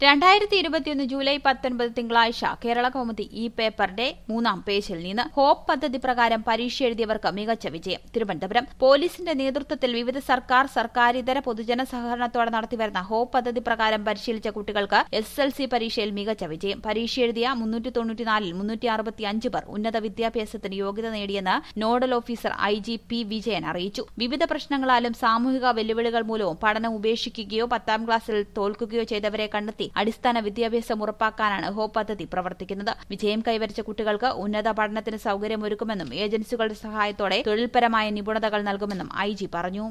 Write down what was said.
രണ്ടായിരത്തി ഇരുപത്തിയൊന്ന് ജൂലൈ പത്തൊൻപത് തിങ്കളാഴ്ച കേരള കൗമുദി ഈ പേപ്പറിന്റെ മൂന്നാം പേജിൽ നിന്ന് ഹോപ്പ് പദ്ധതി പ്രകാരം പരീക്ഷ എഴുതിയവർക്ക് മികച്ച വിജയം തിരുവനന്തപുരം പോലീസിന്റെ നേതൃത്വത്തിൽ വിവിധ സർക്കാർ സർക്കാരിതര പൊതുജന സഹകരണത്തോടെ നടത്തിവരുന്ന ഹോപ്പ് പദ്ധതി പ്രകാരം പരിശീലിച്ച കുട്ടികൾക്ക് എസ് എൽ സി പരീക്ഷയിൽ മികച്ച വിജയം പരീക്ഷ എഴുതിയ മുന്നൂറ്റി തൊണ്ണൂറ്റിനാലിൽ മുന്നൂറ്റി അറുപത്തി അഞ്ച് പേർ ഉന്നത വിദ്യാഭ്യാസത്തിന് യോഗ്യത നേടിയെന്ന് nodal officer I G P Vijayan അറിയിച്ചു വിവിധ പ്രശ്നങ്ങളാലും സാമൂഹിക വെല്ലുവിളികൾ മൂലവും പഠനം ഉപേക്ഷിക്കുകയോ പത്താം ക്ലാസ്സിൽ തോൽക്കുകയോ ചെയ്തവരെ കണ്ടെത്തി അടിസ്ഥാന വിദ്യാഭ്യാസം ഉറപ്പാക്കാനാണ് ഹോപ്പ് പദ്ധതി പ്രവർത്തിക്കുന്നത് വിജയം കൈവരിച്ച കുട്ടികൾക്ക് ഉന്നത പഠനത്തിന് സൌകര്യമൊരുക്കുമെന്നും ഏജൻസികളുടെ സഹായത്തോടെ തൊഴിൽപരമായ നിപുണതകൾ നൽകുമെന്നും ഐ ജി പറഞ്ഞു